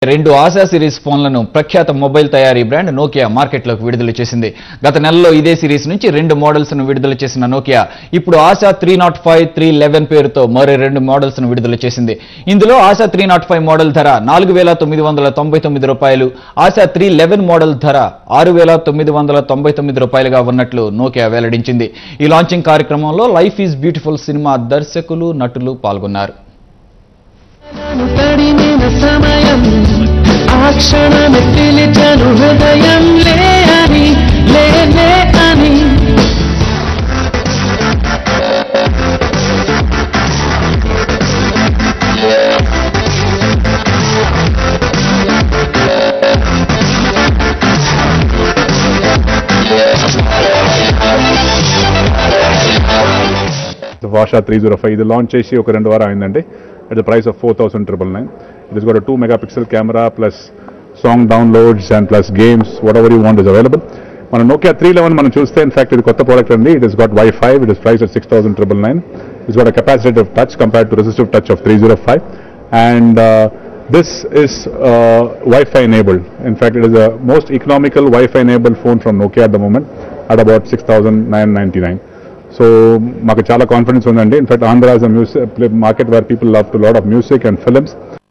రెండు ఆశా సిరీస్ ఫోన్లను ప్రఖ్యాత మొబైల్ తయారీ బ్రాండ్ నోకియా మార్కెట్లోకి విడుదల చేసింది గత నెలలో ఇదే సిరీస్ నుంచి రెండు మోడల్స్ ను విడుదల చేసిన నోకియా ఇప్పుడు Asha three nought five three eleven పేరుతో మరో రెండు మోడల్స్ ను విడుదల చేసింది ఇందులో Asha three nought five model ధర నాలుగు వేల తొమ్మిది వందల తొంభై తొమ్మిది రూపాయలు ఆశా త్రీ లెవెన్ మోడల్ ధర ఆరు వేల తొమ్మిది వందల తొంభై తొమ్మిది రూపాయలుగా ఉన్నట్లు నోకియా వెల్లడించింది ఈ లాంచింగ్ కార్యక్రమంలో లైఫ్ ఈజ్ బ్యూటిఫుల్ సినిమా దర్శకులు నటులు పాల్గొన్నారు నన్ను తడిమిన సమయం ఆ క్షణమే పిలిచను హృదయం లే అని లే లే అని వాషా త్రీ జీరో ఫైవ్ ఇది లాంచ్ చేసి ఒక రెండు వారం అయిందండి at the price of four thousand triple nine it is got two megapixel camera plus song downloads and plus games whatever you want is available మన Nokia three eleven మనం చూస్తే in fact ఇది కొత్త product అండి it is got Y five it is price of six thousand triple nine it's got capacity of touch compared to resistive touch of three zero five and this is uh, Wi-Fi enabled. In fact, it is the most economical Wi-Fi enabled phone from Nokia at the moment at about 6,999. So, మాకు చాలా confidence ఉందండి in fact Andhra is music market where people love to lot of music and films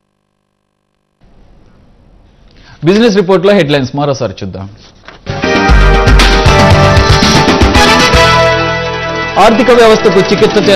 business రిపోర్ట్లో headlines మరోసారి చూద్దాం ఆర్థిక వ్యవస్థకు చికిత్స